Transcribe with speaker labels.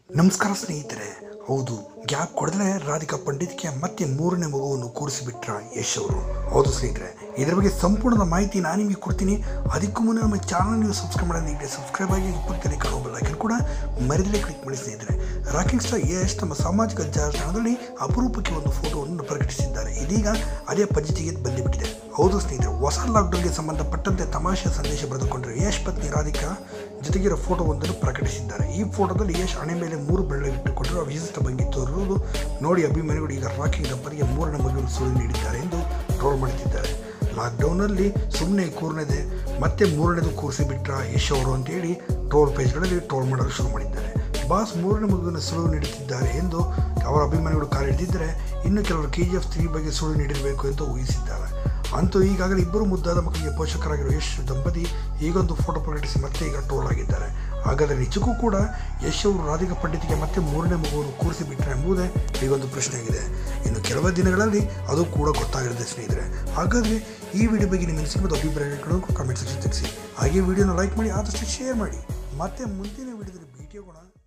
Speaker 1: ನಮಸ್ಕಾರ ಸ್ನೇಹಿತರೆ ಹೌದು ಗ್ಯಾಪ್ ಕೊಡದೆ ರಾಧಿಕಾ ಪಂಡಿತ್ಗೆ ಮತ್ತೆ ಮೂರನೇ ಮಗುವನ್ನು ಕೂರಿಸಿಬಿಟ್ರ ಯಶ್ ಅವರು ಹೌದು ಸ್ನೇಹಿತರೆ ಇದ್ರ ಬಗ್ಗೆ ಸಂಪೂರ್ಣದ ಮಾಹಿತಿ ನಾನು ನಿಮಗೆ ಕೊಡ್ತೀನಿ ಅದಕ್ಕೂ ಮುನ್ನ ನಮ್ಮ ಚಾನಲ್ ನೀವು ಸಬ್ಸ್ಕ್ರೈಬ್ ಮಾಡೋದು ಈಗ ಸಬ್ಸ್ಕ್ರೈಬ್ ಆಗಿ ಪಕ್ಕದಲ್ಲಿ ಕಾಣೋ ಲೈಕನ್ ಕೂಡ ಮರಿದಲೇ ಕ್ಲಿಕ್ ಮಾಡಿ ಸ್ನೇಹಿತರೆ ರಾಕಿಂಗ್ ಸ್ಟಾರ್ ಯಶ್ ತಮ್ಮ ಸಾಮಾಜಿಕ ಜಾಲತಾಣದಲ್ಲಿ ಅಪರೂಪಕ್ಕೆ ಒಂದು ಫೋಟೋವನ್ನು ಪ್ರಕಟಿಸಿದ್ದಾರೆ ಇದೀಗ ಅದೇ ಪದ್ಧತಿಗೆ ಬಂದುಬಿಟ್ಟಿದೆ ಹೌದು ಸ್ನೇಹಿತರೆ ಹೊಸ ಲಾಕ್ಡೌನ್ಗೆ ಸಂಬಂಧಪಟ್ಟಂತೆ ತಮಾಷೆ ಸಂದೇಶ ಬರೆದುಕೊಂಡರು ಯಶ್ ಪತ್ನಿ ರಾಧಿಕಾ ಜೊತೆಗಿರೋ ಫೋಟೋವೊಂದನ್ನು ಪ್ರಕಟಿಸಿದ್ದಾರೆ ಈ ಫೋಟೋದಲ್ಲಿ ಯಶ್ ಹಣೆ ಮೇಲೆ ಮೂರು ಬೆಳ್ಳಗಿಟ್ಟುಕೊಂಡಿರುವ ವಿಶಿಷ್ಟ ಭಂಗಿ ತೋರುವುದು ನೋಡಿ ಅಭಿಮಾನಿಗಳು ಈಗ ರಾಕಿಂಗ್ ದಂಪತಿಗೆ ಮೂರನೇ ಮಗುವಿನ ಸುಳ್ಳು ನೀಡಿದ್ದಾರೆ ಎಂದು ಟ್ರೋಲ್ ಮಾಡುತ್ತಿದ್ದಾರೆ ಲಾಕ್ಡೌನಲ್ಲಿ ಸುಮ್ಮನೆ ಕೂರ್ನೆದೆ ಮತ್ತೆ ಮೂರನೇದು ಕೂರಿಸಿ ಬಿಟ್ರ ಯಶ್ ಅವರು ಅಂತೇಳಿ ಟ್ರೋಲ್ ಪೇಜ್ಗಳಲ್ಲಿ ಟ್ರೋಲ್ ಮಾಡಲು ಶುರು ಮಾಡಿದ್ದಾರೆ ಬಾಸ್ ಮೂರನೇ ಮಗುವಿನ ಸುಳಿವು ನೀಡುತ್ತಿದ್ದಾರೆ ಎಂದು ಅವರ ಅಭಿಮಾನಿಗಳು ಕಾಲಿಡಿದ್ದರೆ ಇನ್ನು ಕೆಲವರು ಕೆ ಜಿ ಎಫ್ ತ್ರೀ ಬಗ್ಗೆ ಸುಳಿವು ನೀಡಿರಬೇಕು ಎಂದು ಊಹಿಸಿದ್ದಾರೆ ಅಂತೂ ಈಗಾಗಲೇ ಇಬ್ಬರು ಮುದ್ದಾದ ಮಕ್ಕಳಿಗೆ ಪೋಷಕರಾಗಿರುವ ಯಶ್ ದಂಪತಿ ಈಗೊಂದು ಫೋಟೋ ಪ್ರಕಟಿಸಿ ಮತ್ತೆ ಈಗ ಟ್ರೋಲ್ ಆಗಿದ್ದಾರೆ ಹಾಗಾದರೆ ನಿಜಕ್ಕೂ ಕೂಡ ಯಶ್ ಅವರು ರಾಧಿಕಾ ಪಂಡಿತಿಗೆ ಮತ್ತೆ ಮೂರನೇ ಮಗುವನ್ನು ಕೂರಿಸಿ ಬಿಟ್ಟರೆ ಎಂಬುದೇ ಈಗೊಂದು ಪ್ರಶ್ನೆ ಆಗಿದೆ ಇನ್ನು ಕೆಲವೇ ದಿನಗಳಲ್ಲಿ ಅದು ಕೂಡ ಗೊತ್ತಾಗಿರುತ್ತೆ ಸ್ನೇಹಿತರೆ ಹಾಗಾದರೆ ಈ ವಿಡಿಯೋ ಬಗ್ಗೆ ನಿಮ್ಮ ಅನಿಸಿಕೆ ಮತ್ತು ಅಭಿಪ್ರಾಯಗಳನ್ನು ಕಮೆಂಟ್ ಸೆಕ್ಷನ್ ತಿಳಿಸಿ ಹಾಗೆ ವಿಡಿಯೋನ ಲೈಕ್ ಮಾಡಿ ಆದಷ್ಟು ಶೇರ್ ಮಾಡಿ ಮತ್ತೆ ಮುಂದಿನ ವಿಡಿಯೋದಲ್ಲಿ ಭೇಟಿಯಾಗೋಣ